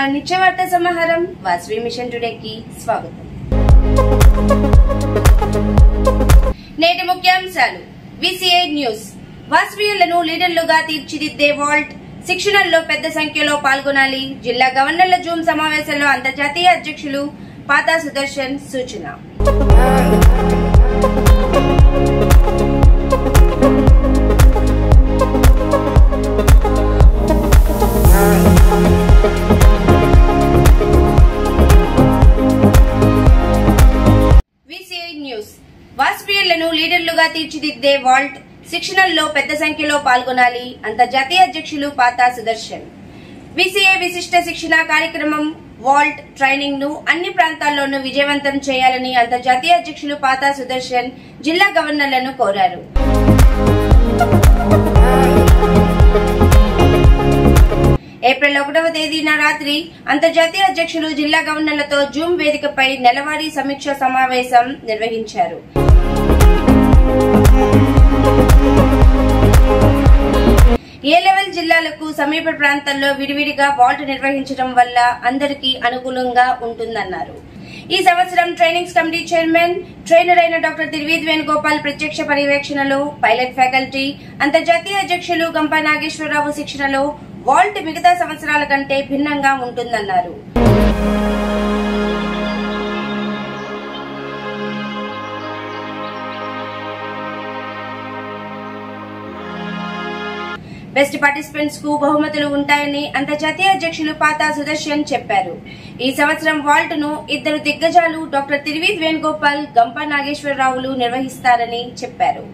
నిత్యవార్త సమాహారం వాసవి మిషన్ టుడేకి స్వాగతం నేటి ముఖ్యాంశాలు విసిఐ న్యూస్ వాసవీయులను లీడర్లుగా తీర్చిదిద్దే వాల్ట్ శిక్షణల్లో పెద్ద సంఖ్యలో పాల్గొనాలి జిల్లా గవర్నర్ల జూమ్ సమావేశంలో అంతర్జాతీయ అధ్యక్షులు పాతా సుదర్శన్ సూచన విసిఐ న్యూస్ వాస్పియన్లను లీడర్లుగా తీర్చిదిద్దే వాల్ట్ శిక్షణల్లో పెద్ద సంఖ్యలో పాల్గొనాలి అంతర్జాతీయ అధ్యక్షులు పాతా సుదర్శన్ విసిఐ విశిష్ట శిక్షణ కార్యక్రమం వాల్ట్ ట్రైనింగ్ ను అన్ని ప్రాంతాల్లోనూ విజయవంతం చేయాలని అంతర్జాతీయ అధ్యక్షులు పాతా సుదర్శన్ జిల్లా గవర్నర్లను కోరారు ఏప్రిల్ ఒకటవ తేదీన రాత్రి అంతర్జాతీయ అధ్యక్షులు జిల్లా గవర్నర్లతో జూమ్ వేదికపై నెలవారీ సమీక్ష సమావేశం నిర్వహించారు ఏ లెవెల్ జిల్లాలకు సమీప ప్రాంతాల్లో విడివిడిగా వాల్ట్ నిర్వహించడం వల్ల అందరికీ అనుకూలంగా ఉంటుందన్నారు ఈ సంవత్సరం ట్రైనింగ్స్ కమిటీ చైర్మన్ ట్రైనర్ అయిన డాక్టర్ తిరువీద్ వేణుగోపాల్ ప్రత్యక్ష పర్యవేక్షణలో పైలట్ ఫ్యాకల్టీ అంతర్జాతీయ అధ్యక్షులు గంప నాగేశ్వరరావు శిక్షణలో వాల్ట్ మిగతా సంవత్సరాల కంటే భిన్నంగా ఉంటుందన్నారు బెస్ట్ పార్టిసిపెంట్స్ కు బహుమతులు ఉంటాయని అంతర్జాతీయ అధ్యక్షులు పాతా సుదర్శన్ చెప్పారు ఈ సంవత్సరం వాల్ట్ ను ఇద్దరు దిగ్గజాలు డాక్టర్ తిరువీద్ వేణుగోపాల్ గంప నాగేశ్వరరావులు నిర్వహిస్తారని చెప్పారు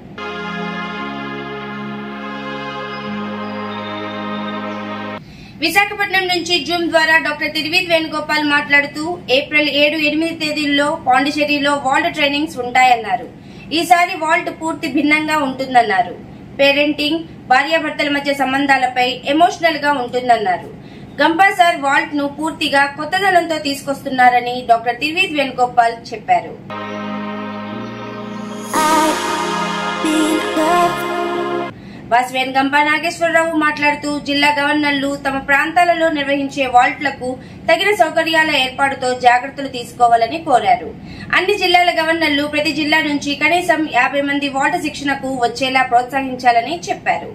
విశాఖపట్నం నుంచి జూమ్ ద్వారా డాక్టర్ తిరువీద్ వేణుగోపాల్ మాట్లాడుతూ ఏప్రిల్ ఏడు ఎనిమిది తేదీల్లో పాండిచేరిలో వాల్ట్ ట్రైనింగ్స్ ఉంటాయన్నారు ఈసారి వాల్ట్ పూర్తి భిన్నంగా ఉంటుందన్నారు పేరెంటింగ్ భార్యాభర్తల మధ్య సంబంధాలపై ఎమోషనల్ గా ఉంటుందన్నారు గంపా సార్ వాల్ట్ ను పూర్తిగా కొత్తదనంతో తీసుకొస్తున్నారని డాక్టర్ తిరువీద్ వేణుగోపాల్ చెప్పారు వాసవేన్ గంపా నాగేశ్వరరావు మాట్లాడుతూ జిల్లా గవర్నర్లు తమ ప్రాంతాలలో నిర్వహించే వాల్ట్లకు తగిన సౌకర్యాల ఏర్పాటుతో జాగ్రత్తలు తీసుకోవాలని కోరారు అన్ని జిల్లాల గవర్నర్లు ప్రతి జిల్లా నుంచి కనీసం యాభై మంది వాల్ట్ శిక్షణకు వచ్చేలా ప్రోత్సహించాలని చెప్పారు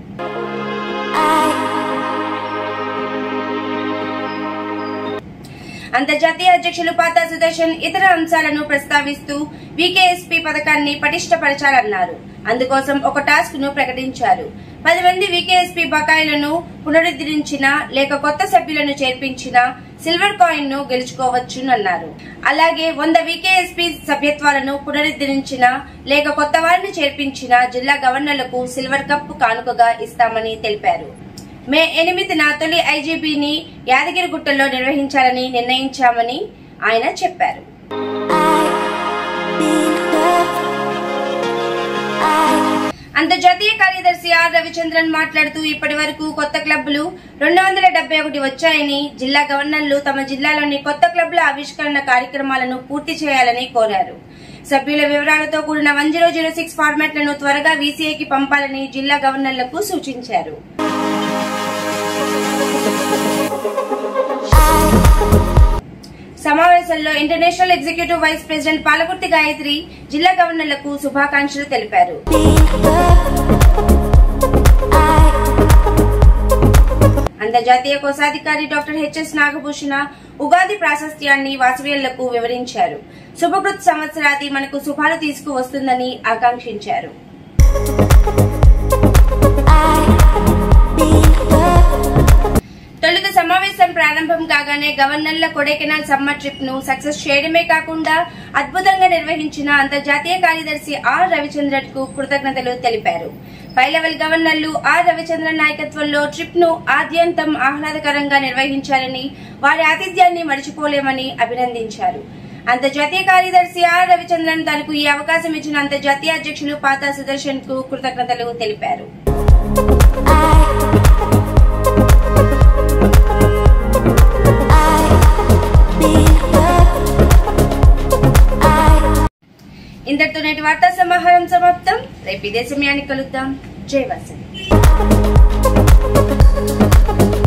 అంతర్జాతీయ అధ్యక్షులు పాతా సుదర్శన్ ఇతర అంశాలను ప్రస్తావిస్తూ వికేఎస్పీ పథకాన్ని పటిష్టపరచాలన్నారు అందుకోసం ఒక టాస్క్ ను ప్రకటించారు పది మంది వికేఎస్పీ బకాయిలను పునరుద్ధరించిన లేక కొత్త సభ్యులను చేర్పించిన సిల్వర్ కాయిన్ ను గెలుచుకోవచ్చునన్నారు అలాగే వంద వికేఎస్పీ సభ్యత్వాలను పునరుద్ధరించిన లేక కొత్త వారిని చేర్పించిన జిల్లా గవర్నర్లకు సిల్వర్ కప్ కానుకగా ఇస్తామని తెలిపారు మే ఎనిమిదిన తొలి ఐజీబీని యాదగిరిగుట్టలో నిర్వహించాలని నిర్ణయించామని ఆయన చెప్పారు అంతర్జాతీయ కార్యదర్శి ఆర్ రవిచంద్రన్ మాట్లాడుతూ ఇప్పటి వరకు కొత్త క్లబ్లు రెండు వందల డెబ్బై ఒకటి వచ్చాయని జిల్లా గవర్నర్లు తమ జిల్లాలోని కొత్త క్లబ్ల ఆవిష్కరణ కార్యక్రమాలను పూర్తి చేయాలని కోరారు సభ్యుల వివరాలతో కూడిన వన్ జీరో జీరో సిక్స్ ఫార్మాట్లను త్వరగా వీసీఐకి పంపాలని జిల్లా గవర్నర్లకు సూచించారు సమావేశంలో international executive vice president Palakurthi Gayatri జిల్లా గవర్నర్లకు శుభాకాంక్షలు తెలిపారు అంతర్జాతీయ కోశాధికారి డాక్టర్ హెచ్ఎస్ నాగభూషణ ఉగాది ప్రాశస్త్యాన్ని వాసవ్యులకు వివరించారు శుభకృత్ సంవత్సరాది మనకు శుభాలు తీసుకువస్తుందని ఆకాంక్షించారు తొలుత సమావేశం ప్రారంభం కాగానే గవర్నర్ల కొడైకెనాల్ సమ్మర్ ట్రిప్ ను సక్సెస్ చేయడమే కాకుండా అద్భుతంగా నిర్వహించిన అంతర్జాతీయ కార్యదర్శి ఆర్ రవిచంద్రన్ కు కృతజ్ఞతలు తెలిపారు పై లెవెల్ గవర్నర్లు ఆర్ రవిచంద్రన్ నాయకత్వంలో ట్రిప్ ను ఆద్యంతం ఆహ్లాదకరంగా నిర్వహించారని వారి ఆతిథ్యాన్ని మరిచిపోలేమని అభినందించారు అంతర్జాతీయ కార్యదర్శి ఆర్ రవిచంద్రన్ తనకు ఈ అవకాశం ఇచ్చిన అంతర్జాతీయ అధ్యక్షులు పాతా సుదర్శన్ కు కృతజ్ఞతలు తెలిపారు ఇంతటితో నేటి వార్తా సమాహారం సమాప్తం రేపు ఇదే సమయానికి కలుద్దాం జై వసంత్